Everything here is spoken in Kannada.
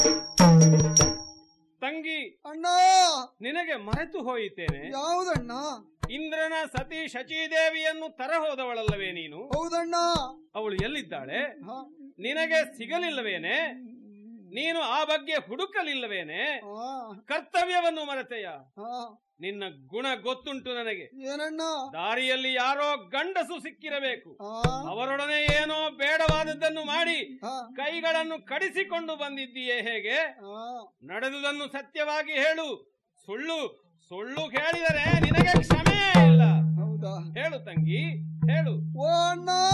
ತಂಗಿ ಅಣ್ಣ ನಿನಗೆ ಮರೆತು ಹೋಯಿತೇನೆ ಯಾವುದಣ್ಣ ಇಂದ್ರನ ಸತಿ ಶಚೀದೇವಿಯನ್ನು ತರ ಹೋದವಳಲ್ಲವೇ ನೀನು ಹೌದಣ್ಣ ಅವಳು ಎಲ್ಲಿದ್ದಾಳೆ ಹ, ನಿನಗೆ ಸಿಗಲಿಲ್ಲವೇನೆ ನೀನು ಆ ಬಗ್ಗೆ ಹುಡುಕಲಿಲ್ಲವೇನೆ ಆ, ಕರ್ತವ್ಯವನ್ನು ಮರೆತೆಯ ಆ, ನಿನ್ನ ಗುಣ ಗೊತ್ತುಂಟು ನನಗೆ ಏನಣ್ಣ ದಾರಿಯಲ್ಲಿ ಯಾರೋ ಗಂಡಸು ಸಿಕ್ಕಿರಬೇಕು ಆ, ಅವರೊಡನೆ ಏನೋ ಬೇಡವಾದದ್ದನ್ನು ಮಾಡಿ ಆ, ಕೈಗಳನ್ನು ಕಡಿಸಿಕೊಂಡು ಬಂದಿದ್ದೀಯೇ ಹೇಗೆ ಆ. ನಡೆದುದನ್ನು ಸತ್ಯವಾಗಿ ಹೇಳು ಸುಳ್ಳು ಸುಳ್ಳು ಕೇಳಿದರೆ ನಿನಗೆ ಕ್ಷಮೆಯೇ ಇಲ್ಲ ಹೌದಾ ಹೇಳು ತಂಗಿ ಹೇಳು ಓ ಅಣ್ಣ